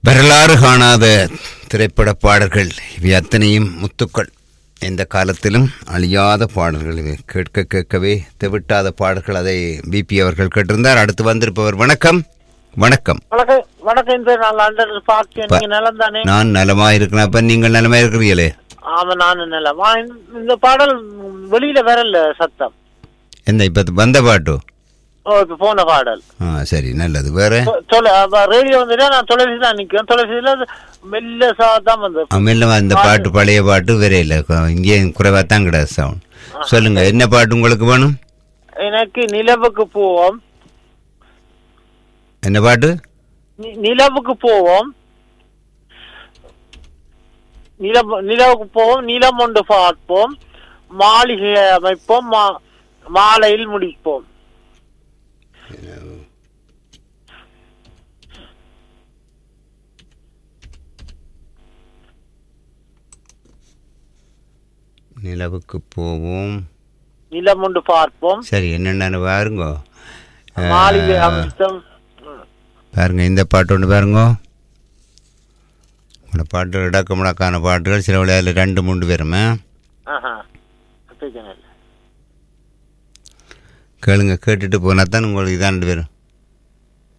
வரலாறு காணாத திரைப்பட பாடல்கள் இவை அத்தனையும் முத்துக்கள் எந்த காலத்திலும் அழியாத பாடல்கள் இவை கேட்க கேட்கவே தெவிட்டாத பாடல்கள் அதை பிபி அவர்கள் கேட்டிருந்தார் அடுத்து வந்திருப்பவர் வணக்கம் வணக்கம் வணக்கம் வணக்கம் இந்த நான் லண்டன் பார்த்தேன் ப- நீங்க நிலம் தானே நான் நலமா இருக்கிறேன் அப்ப நீங்கள் நலமா இருக்கிறீங்களே ஆமா நானும் நிலம் ஆ, இந்த- இந்த பாடல் வெளியில வரல சத்தம் என்ன இப்ப வந்த பாட்டு ஓ இப்ப போன பாடல் ஆ சரி நல்லது வேற தொ- தொலை ரேடியோ வந்துட்டா நான் தொலைபேசி தான் நிக்கிறேன் தொலைபேசியில அது மெல்ல தான் வந்து அமில்ல அந்த பாட்டு பழைய பாட்டு விரையில் இங்கே குறைவா தான் கிடையாது சவுண்ட் சொல்லுங்க என்ன பாட்டு உங்களுக்கு வேணும் எனக்கு நிலவுக்கு போவோம் என்ன பாட்டு நி- நிலவுக்கு போவோம் நிலவு நிலவுக்கு போவோம் நிலம் ஒன்று பார்ப்போம் மாளிகை அமைப்போம் மா- மாலையில் முடிப்போம் நிலவுக்கு போவோம் நிலம் ஒன்று பார்ப்போம் சரி என்னென்னு பாருங்க அஹ், மாளிகை அமைத்தோம் பாருங்க இந்த பாட்டு ஒன்று பாருங்க உங்களோட பாட்டு இடக்க முடக்கான பாட்டுகள் சில விளையாடில் ரெண்டு மூன்று பேருமே ஆஹா பிரச்சனை இல்லை கேளுங்க கேட்டுட்டு போனா தான் உங்களுக்கு இதான் ரெண்டு பேரும்